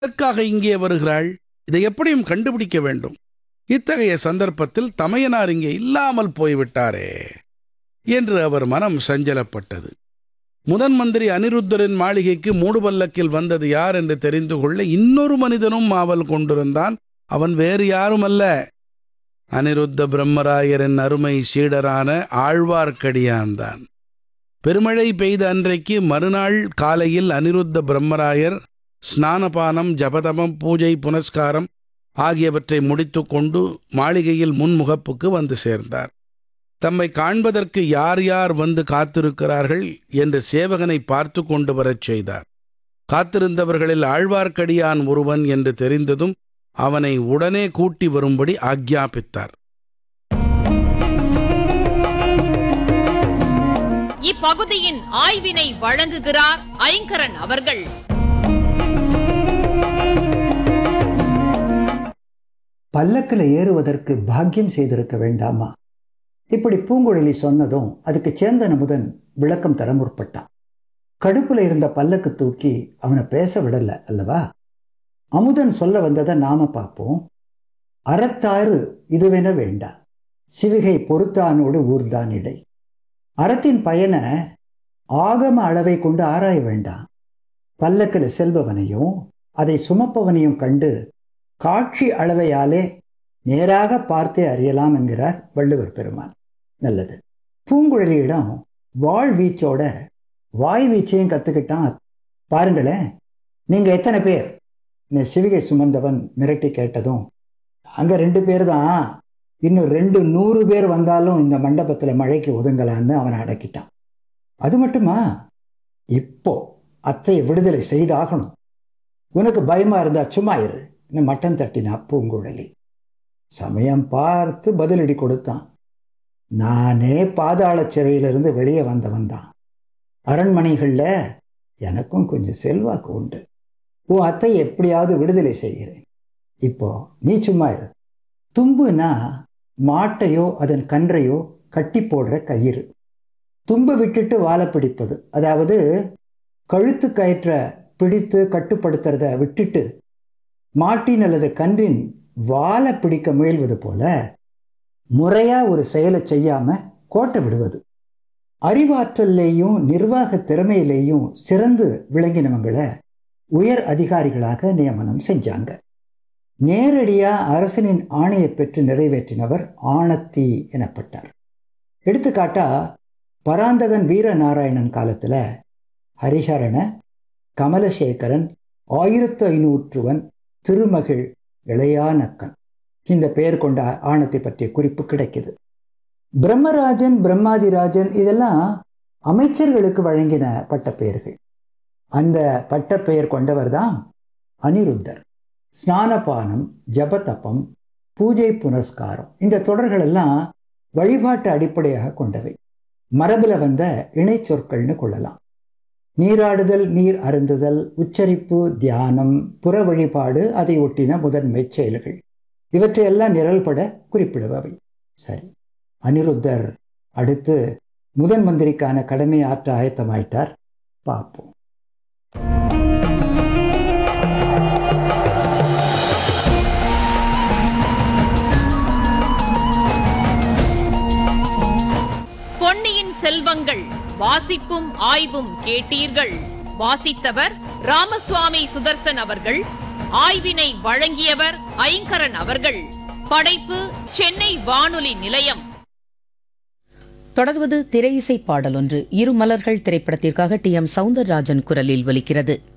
எதற்காக இங்கே வருகிறாள் இதை எப்படியும் கண்டுபிடிக்க வேண்டும் இத்தகைய சந்தர்ப்பத்தில் தமையனார் இங்கே இல்லாமல் போய்விட்டாரே என்று அவர் மனம் சஞ்சலப்பட்டது முதன் மந்திரி அனிருத்தரின் மாளிகைக்கு மூடுபல்லக்கில் வந்தது யார் என்று தெரிந்து கொள்ள இன்னொரு மனிதனும் ஆவல் கொண்டிருந்தான் அவன் வேறு யாருமல்ல அனிருத்த பிரம்மராயரின் அருமை சீடரான ஆழ்வார்க்கடியான்தான் பெருமழை பெய்த அன்றைக்கு மறுநாள் காலையில் அனிருத்த பிரம்மராயர் ஸ்நானபானம் ஜபதமம் பூஜை புனஸ்காரம் ஆகியவற்றை முடித்துக்கொண்டு மாளிகையில் முன்முகப்புக்கு வந்து சேர்ந்தார் தம்மை காண்பதற்கு யார் யார் வந்து காத்திருக்கிறார்கள் என்று சேவகனை பார்த்து கொண்டு வரச் செய்தார் காத்திருந்தவர்களில் ஆழ்வார்க்கடியான் ஒருவன் என்று தெரிந்ததும் அவனை உடனே கூட்டி வரும்படி ஆக்ஞாபித்தார் இப்பகுதியின் ஆய்வினை வழங்குகிறார் ஐங்கரன் அவர்கள் பல்லக்கில் ஏறுவதற்கு பாக்கியம் செய்திருக்க வேண்டாமா இப்படி பூங்குழலி சொன்னதும் அதுக்கு சேந்தன் அமுதன் விளக்கம் தர முற்பட்டான் கடுப்புல இருந்த பல்லக்கு தூக்கி அவனை பேச விடல அல்லவா அமுதன் சொல்ல வந்ததை நாம பார்ப்போம் அறத்தாறு இதுவென வேண்டா சிவிகை பொறுத்தானோடு ஊர்தான் இடை அறத்தின் பயனை ஆகம அளவை கொண்டு ஆராய வேண்டாம் பல்லக்கில் செல்பவனையும் அதை சுமப்பவனையும் கண்டு காட்சி அளவையாலே நேராக பார்த்தே அறியலாம் என்கிறார் வள்ளுவர் பெருமான் நல்லது பூங்குழலியிடம் வாழ் வீச்சோட வாய் வீச்சையும் கற்றுக்கிட்டான் பாருங்களேன் நீங்கள் எத்தனை பேர் இந்த சிவிகை சுமந்தவன் மிரட்டி கேட்டதும் அங்கே ரெண்டு பேர் தான் இன்னும் ரெண்டு நூறு பேர் வந்தாலும் இந்த மண்டபத்தில் மழைக்கு ஒதுங்கலான்னு அவனை அடக்கிட்டான் அது மட்டுமா இப்போ அத்தையை விடுதலை செய்தாகணும் உனக்கு பயமா இருந்தா சும்மா இரு இன்னும் மட்டன் தட்டினா பூங்குழலி சமயம் பார்த்து பதிலடி கொடுத்தான் நானே பாதாள சிறையிலிருந்து வெளியே வந்தவன் தான் அரண்மனைகளில் எனக்கும் கொஞ்சம் செல்வாக்கு உண்டு உன் அத்தை எப்படியாவது விடுதலை செய்கிறேன் இப்போ நீ சும்மா இரு தும்புனா மாட்டையோ அதன் கன்றையோ கட்டி போடுற கயிறு தும்ப விட்டுட்டு வாழை பிடிப்பது அதாவது கழுத்து கயிற்ற பிடித்து கட்டுப்படுத்துறத விட்டுட்டு மாட்டின் அல்லது கன்றின் வாழை பிடிக்க முயல்வது போல முறையா ஒரு செயலை செய்யாம கோட்டை விடுவது அறிவாற்றல்லையும் நிர்வாக திறமையிலேயும் சிறந்து விளங்கினவங்களை உயர் அதிகாரிகளாக நியமனம் செஞ்சாங்க நேரடியா அரசனின் ஆணையை பெற்று நிறைவேற்றினவர் ஆணத்தி எனப்பட்டார் எடுத்துக்காட்டா பராந்தகன் வீரநாராயணன் காலத்துல ஹரிசரண கமலசேகரன் ஆயிரத்து ஐநூற்றுவன் திருமகிழ் இளையானக்கன் இந்த பெயர் கொண்ட ஆணத்தை பற்றிய குறிப்பு கிடைக்குது பிரம்மராஜன் பிரம்மாதிராஜன் இதெல்லாம் அமைச்சர்களுக்கு வழங்கின பட்டப்பெயர்கள் அந்த பட்டப்பெயர் கொண்டவர் தான் அனிருத்தர் ஸ்நானபானம் ஜபதப்பம் பூஜை புனஸ்காரம் இந்த தொடர்கள் எல்லாம் வழிபாட்டு அடிப்படையாக கொண்டவை மரபில் வந்த இணை சொற்கள்னு கொள்ளலாம் நீராடுதல் நீர் அருந்துதல் உச்சரிப்பு தியானம் புற வழிபாடு அதை ஒட்டின முதன்மை செயல்கள் இவற்றையெல்லாம் நிரல்பட குறிப்பிடுபவை சரி அனிருத்தர் அடுத்து முதன் மந்திரிக்கான கடமை ஆற்ற ஆயத்தமாயிட்டார் பார்ப்போம் பொன்னியின் செல்வங்கள் வாசிப்பும் ஆய்வும் கேட்டீர்கள் வாசித்தவர் ராமசுவாமி சுதர்சன் அவர்கள் ஆய்வினை வழங்கியவர் ஐங்கரன் அவர்கள் படைப்பு சென்னை வானொலி நிலையம் தொடர்வது திரையிசை பாடல் ஒன்று இரு மலர்கள் திரைப்படத்திற்காக டி எம் சவுந்தரராஜன் குரலில் ஒலிக்கிறது